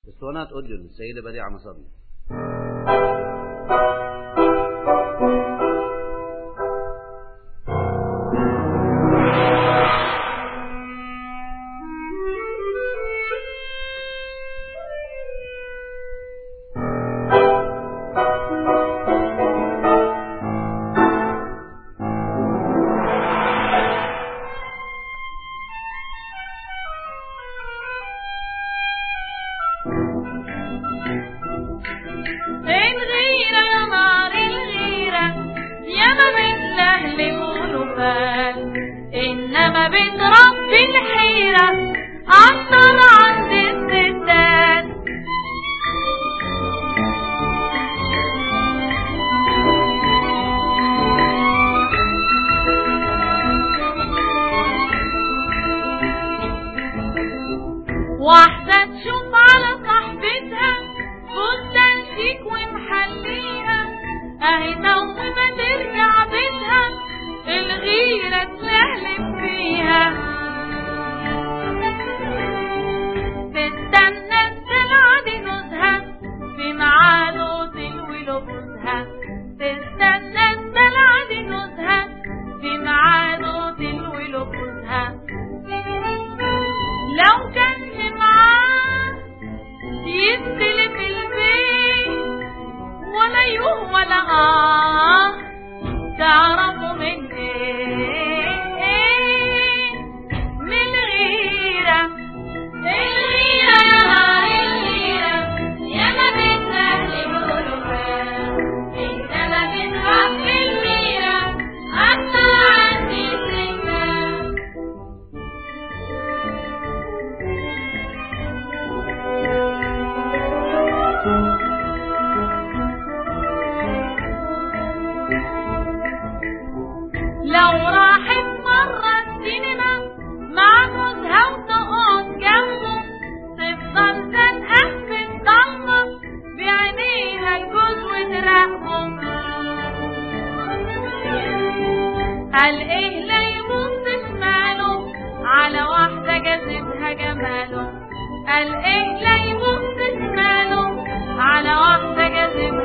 اسطوانات أذن السيدة بديعة مصابي الغيرة يا نار الغيرة يا ما بتلهلب ونفال إنما بتربي الحيرة أكتر عند الستات واحدة تشوف على صاحبتها فستان شيك ومحليها اهي تو ما ترجع بيتها الغيرة تلهلب فيها تستنى الدلع دي جوزها في ميعاده تلوي له جوزها تستنى الدلع دي جوزها في ميعاده تلوي له جوزها لو كان معاه يستلف البيت ولا يوم ولا آه تعرفوا من ايه من غيرة الغيرة يا نار الغيرة يا ما بتسهل الغربة انما بتربي الغيرة أكتر عندي سنة لو راحت مرة السينما مع جوزها وتقعد جنبه تفضل زنقة في الضلمة بعينيها الجوز وتراقبه قال ايه لا يبص شماله على واحدة جذبها جماله قال ايه لا يبص شماله على واحدة جذبها